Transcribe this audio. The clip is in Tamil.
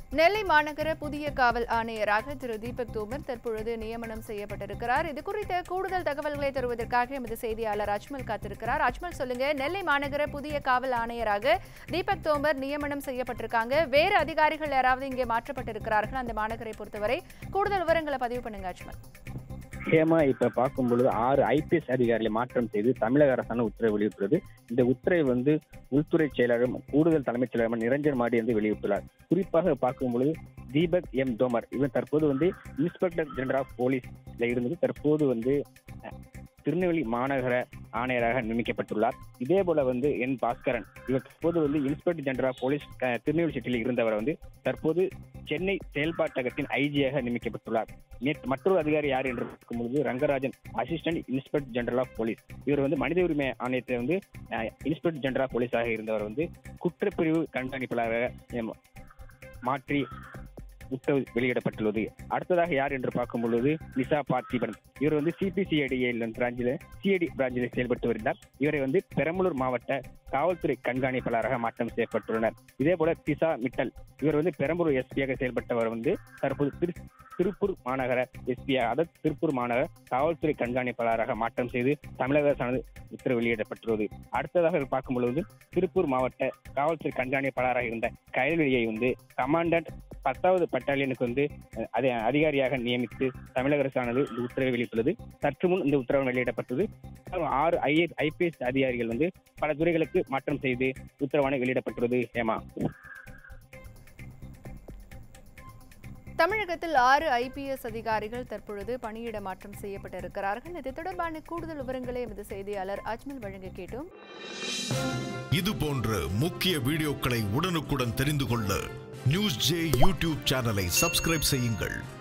நெல்லை மாநகர புதிய காவல் ஆணையராக திரு தீபக் தோமர் தற்பொழுது நியமனம் செய்யப்பட்டிருக்கிறார் இது குறித்த கூடுதல் தகவல்களை தருவதற்காக எமது செய்தியாளர் அஜ்மல் காத்திருக்கிறார் அஜ்மல் சொல்லுங்க நெல்லை மாநகர புதிய காவல் ஆணையராக தீபக் தோமர் நியமனம் செய்யப்பட்டிருக்காங்க வேறு அதிகாரிகள் யாராவது இங்கே மாற்றப்பட்டிருக்கிறார்கள் அந்த மாநகரை பொறுத்தவரை கூடுதல் விவரங்களை பதிவு பண்ணுங்க அஜ்மல் ஹேமா இப்ப பார்க்கும் பொழுது ஆறு ஐபிஎஸ் அதிகாரிகளை மாற்றம் செய்து தமிழக அரசான உத்தரவு வெளியிட்டுள்ளது இந்த உத்தரவை வந்து உள்துறை செயலரும் கூடுதல் தலைமைச் செயலரும் நிரஞ்சன் மாடி வந்து வெளியிட்டுள்ளார் குறிப்பாக பார்க்கும் பொழுது தீபக் எம் தோமர் இவர் தற்போது வந்து இன்ஸ்பெக்டர் ஜெனரல் ஆஃப் போலீஸ்ல இருந்தது தற்போது வந்து அஹ், திருநெல்வேலி மாநகர ஆணையராக நியமிக்கப்பட்டுள்ளார் இதே போல வந்து என் பாஸ்கரன் இவர் தற்போது வந்து inspector general of police ah, Tirunelveli சிட்டியில் இருந்தவர் வந்து தற்போது சென்னை செயல்பாட்டகத்தின் ஐஜியாக நியமிக்கப்பட்டுள்ளார் நேற்று மற்றொரு அதிகாரி யார் என்று பார்க்கும்போது Rangarajan assistant inspector general of police இவர் வந்து மனித உரிமை ஆணையத்தை வந்து அஹ், இன்ஸ்பெக்டர் ஜெனரல் ஆஃப் போலீஸாக இருந்தவர் வந்து குற்றப்பிரிவு கண்காணிப்பாளராக அஹ், மாற்றி உத்தரவு வெளியிடப்பட்டுள்ளது அடுத்ததாக யார் என்று பார்க்கும் பொழுது நிசா பார்த்திபன் இவர் வந்து சிபிசிஐடி பிராஞ்சில் சிஐடி பிராஞ்சில் செயல்பட்டு வருகிறார் இவரை வந்து பெரம்பலூர் மாவட்ட காவல்துறை கண்காணிப்பாளராக மாற்றம் செய்யப்பட்டுள்ளனர் இதே போல திசா மிட்டல் இவர் வந்து பெரம்பலூர் எஸ்பியாக செயல்பட்டவர் வந்து தற்போது திரு திருப்பூர் மாநகர எஸ்பியாக அதாவது திருப்பூர் மாநகர காவல்துறை கண்காணிப்பாளராக மாற்றம் செய்து தமிழக அரசானது உத்தரவு வெளியிடப்பட்டுள்ளது அடுத்ததாக பார்க்கும் பொழுது திருப்பூர் மாவட்ட காவல்துறை கண்காணிப்பாளராக இருந்த கைல்வெளியை வந்து கமாண்டன்ட் பத்தாவது பட்டாலியனுக்கு வந்து அஹ், அதை அதிகாரியாக நியமித்து தமிழக அரசானது இந்த உத்தரவை வெளியிட்டுள்ளது சற்று முன் இந்த உத்தரவு வெளியிடப்பட்டது ஆறு ஐஏஎஸ் ஐபிஎஸ் அதிகாரிகள் வந்து பல துறைகளுக்கு மாற்றம் செய்து உத்தரவாணை வெளியிடப்பட்டுள்ளது ஹேமா தமிழகத்தில் ஆறு ஐபிஎஸ் அதிகாரிகள் தற்பொழுது பணியிட மாற்றம் செய்யப்பட்டிருக்கிறார்கள் இது தொடர்பான கூடுதல் விவரங்களை எமது செய்தியாளர் அஜ்மல் வழங்க கேட்டோம் இது போன்ற முக்கிய வீடியோக்களை உடனுக்குடன் தெரிந்து கொள்ள நியூஸ் ஜே யூடியூப் சேனலை சப்ஸ்கிரைப் செய்யுங்கள்